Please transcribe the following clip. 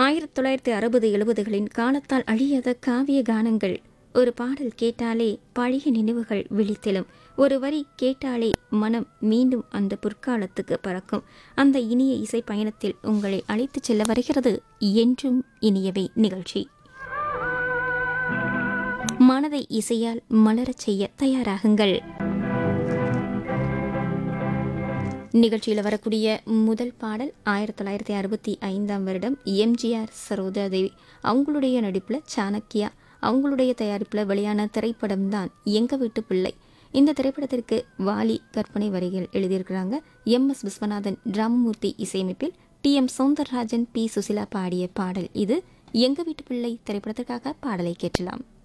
ஆயிரத்தி தொள்ளாயிரத்தி அறுபது எழுபதுகளின் காலத்தால் அழியாத காவிய கானங்கள் ஒரு பாடல் கேட்டாலே பழைய நினைவுகள் விழித்தெழும் ஒரு வரி கேட்டாலே மனம் மீண்டும் அந்த பொற்காலத்துக்கு பறக்கும் அந்த இனிய இசை பயணத்தில் உங்களை அழைத்துச் செல்ல வருகிறது என்றும் இனியவை நிகழ்ச்சி மனதை இசையால் மலரச் செய்ய தயாராகுங்கள் நிகழ்ச்சியில் வரக்கூடிய முதல் பாடல் ஆயிரத்தி தொள்ளாயிரத்தி அறுபத்தி ஐந்தாம் வருடம் எம்ஜிஆர் சரோஜா தேவி அவங்களுடைய நடிப்பில் சாணக்கியா அவங்களுடைய தயாரிப்பில் வெளியான திரைப்படம் தான் எங்க வீட்டு பிள்ளை இந்த திரைப்படத்திற்கு வாலி கற்பனை வரிகள் எழுதியிருக்கிறாங்க எம் எஸ் விஸ்வநாதன் ராமமூர்த்தி இசையமைப்பில் T M Soundararajan P Susheela பாடிய பாடல் இது எங்க வீட்டு பிள்ளை திரைப்படத்திற்காக பாடலை கேட்கலாம்